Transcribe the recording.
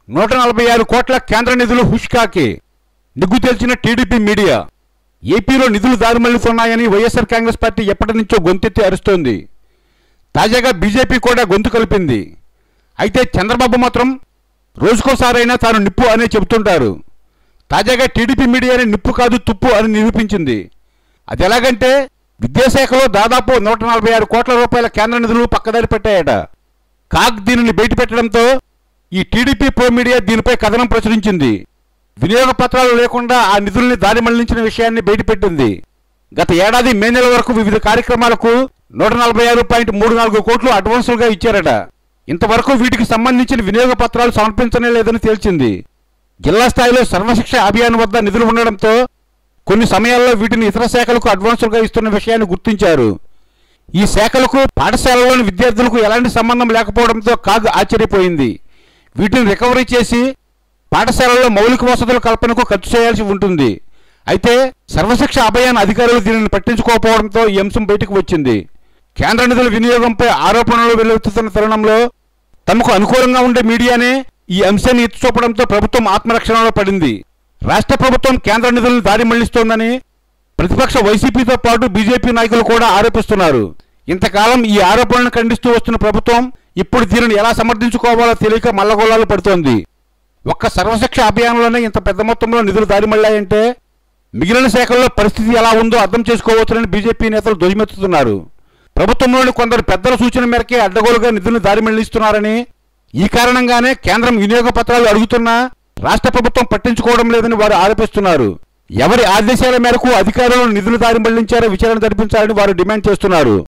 నూట నలభై ఆరు కోట్ల కేంద్ర నిధులు హుష్కాకి నిగ్గు తేల్చిన టీడీపీ మీడియా ఏపీలో నిధులు దారిమళ్లుతున్నాయని వైఎస్ఆర్ కాంగ్రెస్ పార్టీ ఎప్పటి నుంచో గొంతెత్తి అరుస్తోంది తాజాగా బీజేపీ కూడా గొంతు కలిపింది అయితే చంద్రబాబు మాత్రం రోజుకోసారైనా తాను నిప్పు అనే చెబుతుంటారు తాజాగా టీడీపీ మీడియాని నిప్పు కాదు తుప్పు అని నిరూపించింది అది ఎలాగంటే విద్యాశాఖలో దాదాపు నూట నలభై ఆరు కోట్ల రూపాయల కేంద్ర నిధులు పక్కదారి పెట్టాయట కాగ్ దీనిని బయటపెట్టడంతో ఈ టీడీపీ ప్రో మీడియా దీనిపై కథనం ప్రచురించింది వినియోగ పత్రాలు లేకుండా ఆ నిధుల్ని దారి మళ్లించిన విషయాన్ని బయటపెట్టింది గత ఏడాది మే నెల వరకు వివిధ కార్యక్రమాలకు నూట నలభై ఆరు పాయింట్ మూడు నాలుగు కోట్లు అడ్వాన్సులుగా ఇచ్చారట ఇంతవరకు వీటికి సంబంధించిన వినియోగ పత్రాలు సమర్పించనే లేదని తేల్చింది జిల్లా స్థాయిలో సర్వశిక్ష అభియాన్ వద్ద నిధులు ఉండడంతో కొన్ని సమయాల్లో వీటిని ఇతర శాఖలకు అడ్వాన్సులుగా ఇస్తున్న విషయాన్ని గుర్తించారు ఈ శాఖలకు పాఠశాలలోని విద్యార్థులకు ఎలాంటి సంబంధం లేకపోవడంతో కాగ్ ఆశ్చర్యపోయింది వీటిని రికవరీ చేసి పాఠశాలల్లో మౌలిక వసతుల కల్పనకు ఖర్చు చేయాల్సి ఉంటుంది అయితే సర్వశిక్ష అభయాన్ అధికారులు దీనిని పట్టించుకోకపోవడంతో ఈ అంశం బయటకు వచ్చింది కేంద్ర నిధుల వినియోగంపై ఆరోపణలు వెలువెత్తుతున్న తరుణంలో తమకు అనుకూలంగా ఉండే మీడియానే ఈ అంశాన్ని ఎత్తుచూపడంతో ప్రభుత్వం ఆత్మరక్షణలో పడింది రాష్ట్ర ప్రభుత్వం కేంద్ర నిధులను దారి మళ్లిస్తోందని ప్రతిపక్ష వైసీపీతో పాటు బీజేపీ నాయకులు కూడా ఆరోపిస్తున్నారు ఇంతకాలం ఈ ఆరోపణలను ఖండిస్తూ వస్తున్న ప్రభుత్వం ఇప్పుడు దీనిని ఎలా సమర్థించుకోవాలో తెలియక మల్లగొల్లాలు పడుతోంది ఒక్క సర్వశిక్ష అభియాన్లోనే ఇంత పెద్ద మొత్తంలో నిధులు దారిమళ్ళాయంటే మిగిలిన శాఖల్లో పరిస్థితి ఎలా ఉందో అర్థం చేసుకోవచ్చునని బీజేపీ నేతలు ధ్వజమెత్తుతున్నారు ప్రభుత్వంలోని కొందరు పెద్దల సూచన మేరకే అడ్డగోలుగా నిధులను దారి మళ్లిస్తున్నారని ఈ కారణంగానే కేంద్రం వినియోగ పత్రాలు అడుగుతున్నా రాష్ట్ర ప్రభుత్వం పట్టించుకోవడం లేదని వారు ఆరోపిస్తున్నారు ఎవరి ఆదేశాల మేరకు అధికారులు నిధులు దారి మళ్లించారో విచారణ జరిపించాలని వారు డిమాండ్ చేస్తున్నారు